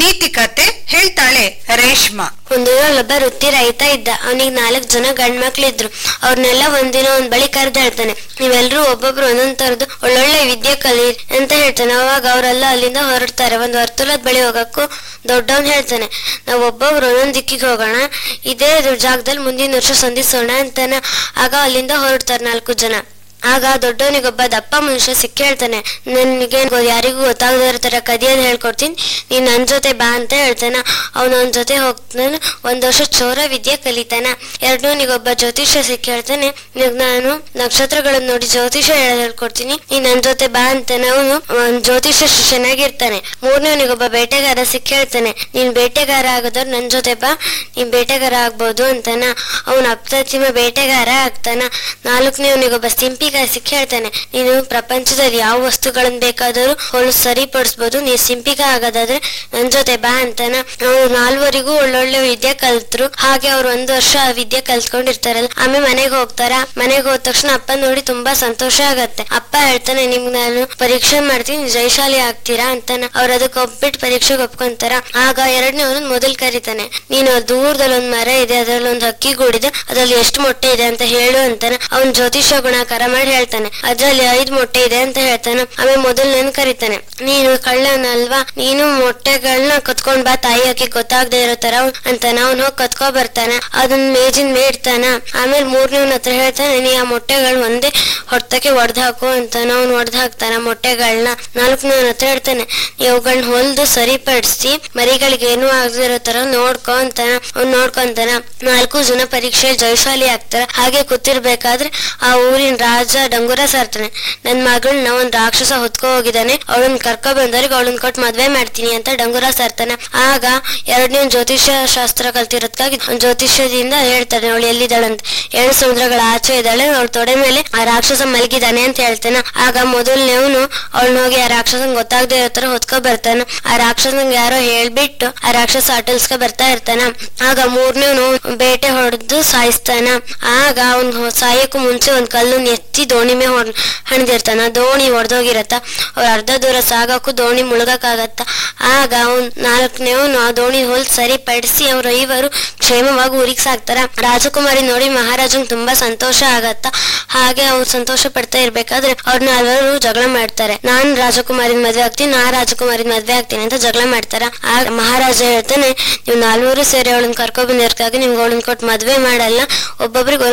ನೀತಿ ಕತೆ ಹೇಳ್ತಾಳೆ ರೇಷ್ಮಾ ಒಂದೂರಲ್ಲೊಬ್ಬ ವೃತ್ತಿ ರೈತ ಇದ್ದ ಅವನಿಗೆ ನಾಲ್ಕು ಜನ ಗಂಡ್ಮಕ್ಳಿದ್ರು ಅವ್ರನ್ನೆಲ್ಲ ಒಂದಿನ ಒಂದ್ ಬಳಿ ಕರೆದು ಹೇಳ್ತಾನೆ ನೀವೆಲ್ರೂ ಒಬ್ಬೊಬ್ರು ಒಂದೊಂದ್ ತರದ್ದು ಒಳ್ಳೊಳ್ಳೆ ವಿದ್ಯೆ ಕಲೀರಿ ಅಂತ ಹೇಳ್ತಾನೆ ಅವಾಗ ಅವರೆಲ್ಲ ಅಲ್ಲಿಂದ ಹೊರಡ್ತಾರೆ ಒಂದ್ ವರ್ತುಲದ ಬಳಿ ಹೋಗಕ್ಕೂ ದೊಡ್ಡವನ್ ಹೇಳ್ತಾನೆ ನಾವ್ ಒಬ್ಬೊಬ್ರು ಒಂದೊಂದ್ ದಿಕ್ಕಿಗೆ ಹೋಗೋಣ ಇದೇ ಜಾಗದಲ್ಲಿ ಮುಂದಿನ ವರ್ಷ ಸಂಧಿಸೋಣ ಅಂತಾನೆ ಆಗ ಅಲ್ಲಿಂದ ಹೊರಡ್ತಾರೆ ನಾಲ್ಕು ಜನ ಆಗ ದೊಡ್ಡವನಿಗೊಬ್ಬ ದಪ್ಪ ಮನುಷ್ಯ ಸಿಕ್ಕಿ ಹೇಳ್ತಾನೆ ನನಗೆ ಯಾರಿಗೂ ಗೊತ್ತಾಗದೇ ಇರೋ ತರ ಕದಿಯೋದು ಹೇಳ್ಕೊಡ್ತೀನಿ ನೀನ್ ನನ್ ಜೊತೆ ಬಾ ಅಂತ ಹೇಳ್ತಾನ ಅವನ ಅವನ ಜೊತೆ ಹೋಗ್ತಾನೆ ಒಂದ್ ವರ್ಷ ಚೋರ ವಿದ್ಯೆ ಕಲಿತಾನ ಎರಡನೇನಿಗೊಬ್ಬ ಜ್ಯೋತಿಷ್ಯ ಸಿಕ್ಕಿ ಹೇಳ್ತಾನೆ ನಿನಗ್ ನಾನು ನಕ್ಷತ್ರಗಳನ್ನ ನೋಡಿ ಜ್ಯೋತಿಷ್ಯ ಹೇಳೋದ್ ಹೇಳ್ಕೊಡ್ತೀನಿ ನೀನ್ ನನ್ ಜೊತೆ ಬಾ ಅಂತಾನೆ ಅವನು ಒಂದ್ ಜ್ಯೋತಿಷ್ಯ ಶಿಷ್ಯನಾಗಿರ್ತಾನೆ ಮೂರನೇವನಿಗೊಬ್ಬ ಬೇಟೆಗಾರ ಸಿಕ್ಕಿ ಹೇಳ್ತಾನೆ ನೀನ್ ಬೇಟೆಗಾರ ಆಗೋದವ್ರು ನನ್ ಜೊತೆ ಬಾ ನೀನ್ ಬೇಟೆಗಾರ ಆಗ್ಬೋದು ಅಂತಾನ ಅವನ ಅಪ್ರತಿಮ ಬೇಟೆಗಾರ ಆಗ್ತಾನ ನಾಲ್ಕನೇವನಿಗೊಬ್ಬ ಸಿಂಪಿಗಾರ ಸಿಕ್ಕಿ ಹೇಳ್ತಾನೆ ನೀನು ಪ್ರಪಂಚದಲ್ಲಿ ಯಾವ ವಸ್ತುಗಳನ್ನ ಬೇಕಾದರೂ ಹೊಳು ಸರಿಪಡಿಸ್ಬೋದು ನೀ ಸಿಂಪಿಗ ಆಗೋದಾದ್ರೆ ನನ್ ಜೊತೆ ಬಾ ಅಂತಾನ ಅವ್ರು ನಾಲ್ವರಿಗೂ ಒಳ್ಳೊಳ್ಳೆ ವಿದ್ಯೆ ಕಲ್ತ್ರು ಹಾಗೆ ಅವ್ರು ಒಂದ್ ವರ್ಷ ಆ ವಿದ್ಯೆ ಕಲ್ತ್ಕೊಂಡಿರ್ತಾರಲ್ಲ ಆಮೇಲೆ ಮನೆಗೆ ಹೋಗ್ತಾರ ಮನೆಗೆ ಹೋದ ತಕ್ಷಣ ಅಪ್ಪ ನೋಡಿ ತುಂಬಾ ಸಂತೋಷ ಆಗತ್ತೆ ಅಪ್ಪ ಹೇಳ್ತಾನೆ ನಿಮ್ಗೆ ನಾನು ಪರೀಕ್ಷೆ ಮಾಡ್ತೀನಿ ಜಯಶಾಲಿ ಆಗ್ತೀರಾ ಅಂತಾನ ಅವ್ರು ಅದಕ್ಕೆ ಒಪ್ಬಿಟ್ಟು ಪರೀಕ್ಷೆಗೆ ಒಪ್ಕೊಂತಾರ ಆಗ ಎರಡನೇ ಅವನು ಮೊದಲು ಕರೀತಾನೆ ನೀನು ದೂರದಲ್ಲಿ ಒಂದ್ ಮರ ಇದೆ ಅದ್ರಲ್ಲಿ ಒಂದ್ ಹಕ್ಕಿ ಗೂಡಿದೆ ಅದ್ರಲ್ಲಿ ಎಷ್ಟು ಮೊಟ್ಟೆ ಇದೆ ಅಂತ ಹೇಳು ಅಂತಾನೆ ಅವ್ನ್ ಜ್ಯೋತಿಷ್ಯ ಗುಣಾಕಾರ ಮಾಡಿ ಹೇಳ್ತಾನೆ ಅದ್ರಲ್ಲಿ ಐದ್ ಮೊಟ್ಟೆ ಇದೆ ಅಂತ ಹೇಳ್ತಾನೆ ಆಮೇಲೆ ಮೊದಲು ನನ್ ಕರೀತಾನೆ ನೀನು ಕಳ್ಳನಲ್ವಾ ನೀನು ಮೊಟ್ಟೆಗಳನ್ನ ಕತ್ಕೊಂಡ್ ಬಾ ತಾಯಿ ಅಕ್ಕಿ ಗೊತ್ತಾಗದೆ ಇರೋ ತರ ಅಂತಾನ ಅವ್ನ್ ಹೋಗಿ ಕತ್ಕೊ ಬರ್ತಾನ ಅದನ್ನ ಮೇಜಿನ ಮೇ ಇಡ್ತಾನ ಆಮೇಲೆ ಮೂರನೇವನ ಹತ್ರ ಹೇಳ್ತಾನೆ ನೀ ಆ ಮೊಟ್ಟೆಗಳು ಒಂದೇ ಹೊಡ್ತಕ್ಕೆ ಒಡ್ದ್ ಹಾಕು ಅಂತಾನ ಅವ್ನು ಒಡ್ದ್ ಹಾಕ್ತಾನ ಮೊಟ್ಟೆಗಳನ್ನ ನಾಲ್ಕನೇವನ ಹತ್ರ ಹೇಳ್ತಾನೆ ಇವುಗಳನ್ನ ಹೊಲ್ದು ಸರಿಪಡಿಸಿ ಮರಿಗಳಿಗೆ ಏನು ಆಗದೆ ಇರೋ ತರ ನೋಡ್ಕೊ ಅಂತಾನ ಅವ್ನ್ ನೋಡ್ಕೊಂತಾನ ನಾಲ್ಕು ಜನ ಪರೀಕ್ಷೆ ಜಯಶಾಲಿ ಆಗ್ತಾರ ಹಾಗೆ ಕೂತಿರ್ಬೇಕಾದ್ರೆ ಆ ಊರಿನ ರಾಜ ಡಂಗುರ ಸಾರ್ತಾನೆ ನನ್ ಮಗಳನ್ನ ಒಂದ್ ರಾಕ್ಷಸ ಹೊತ್ಕೊ ಹೋಗಿದ್ದಾನೆ ಅವಳನ್ನ ಕರ್ಕೊ ಬಂದವ್ರಿಗೆ ಅವಳನ್ನ ಕೊಟ್ಟು ಮದ್ವೆ ಮಾಡ್ತೀನಿ ಅಂತ ಡಂಗುರ ಸಾರ್ತಾನೆ ಆಗ ಎರಡನೇ ಜ್ಯೋತಿಷ್ಯ ಶಾಸ್ತ್ರ ಕಲ್ತಿರೋದ್ಕಾಗಿ ಅವ್ನ್ ಜ್ಯೋತಿಷ್ಯದಿಂದ ಹೇಳ್ತಾನೆ ಅವಳು ಎಲ್ಲಿದ್ದಾಳಂತ ಏಳು ಸಮುದ್ರಗಳ ಆಚೆ ಇದ್ದಾಳೆ ಅವಳ ತೊಡೆ ಮೇಲೆ ಆ ರಾಕ್ಷಸ ಮಲಗಿದಾನೆ ಅಂತ ಹೇಳ್ತಾನೆ ಆಗ ಮೊದಲನೇವನು ಅವಳನ್ನ ಹೋಗಿ ಆ ರಾಕ್ಷಸನ್ ಗೊತ್ತಾಗದೆ ಇರೋ ತರ ಹೊತ್ಕೊ ಬರ್ತಾನ ಆ ರಾಕ್ಷಸಂಗ್ ಯಾರೋ ಹೇಳ್ಬಿಟ್ಟು ಆ ರಾಕ್ಷಸ ಅಟಲ್ಸ್ಕೊ ಬರ್ತಾ ಇರ್ತಾನ ಆಗ ಮೂರನೇವನು ಬೇಟೆ ಹೊಡೆದು ಸಾಯಿಸ್ತಾನ ಆಗ ಅವ್ನ್ ಹೊ- ಸಾಯಕ್ಕೂ ಮುಂಚೆ ಒಂದ್ ಕಲ್ಲನ್ನ ಎತ್ತಿ ದೋಣಿ ಮೇಲೆ ಹೊಡ್ ಹಣ್ದಿರ್ತಾನ ದೋಣಿ ಹೊಡೆದೋಗಿರತ್ತ ಅವ್ರ ಅರ್ಧ ದೂರ ಸಾಗಕ್ಕೂ ದೋಣಿ ಮುಳುಗಕ್ಕಾಗತ್ತ ಆಗ ಅವ್ನ್ ನಾಲ್ಕನೇವನು ಆ ದೋಣಿ ಹೋಲ್ ಸರಿಪಡಿಸಿ ಅವ್ರ ಐವರು ಕ್ಷೇಮವಾಗಿ ಊರಿಗೆ ಸಾಕ್ತಾರ ರಾಜಕುಮಾರಿ ನೋಡಿ ಮಹಾರಾಜಂಗ್ ತುಂಬಾ ಸಂತೋಷ ಆಗತ್ತ ಹಾಗೆ ಅವ್ರು ಸಂತೋಷ ಪಡ್ತಾ ಇರ್ಬೇಕಾದ್ರೆ ಅವ್ರ ನಾಲ್ವರು ಜಗಳ ಮಾಡ್ತಾರೆ ನಾನ್ ರಾಜಕುಮಾರಿನ ಮದ್ವೆ ಆಗ್ತೀನಿ ನಾ ರಾಜಕುಮಾರಿನ ಮದ್ವೆ ಆಗ್ತೀನಿ ಅಂತ ಜಗಳ ಮಾಡ್ತಾರ ಆಗ ಮಹಾರಾಜ ಹೇಳ್ತಾನೆ ನೀವು ನಾಲ್ವರು ಸೇರಿ ಅವಳನ್ನ ಕರ್ಕೊ ಬಂದಿರ್ಕಾಗ ನಿಮ್ಗೆ ಅವಳನ್ನ ಕೊಟ್ಟು ಮದ್ವೆ ಮಾಡಲ್ಲ ಒಬ್ಬೊಬ್ರಿಗೆ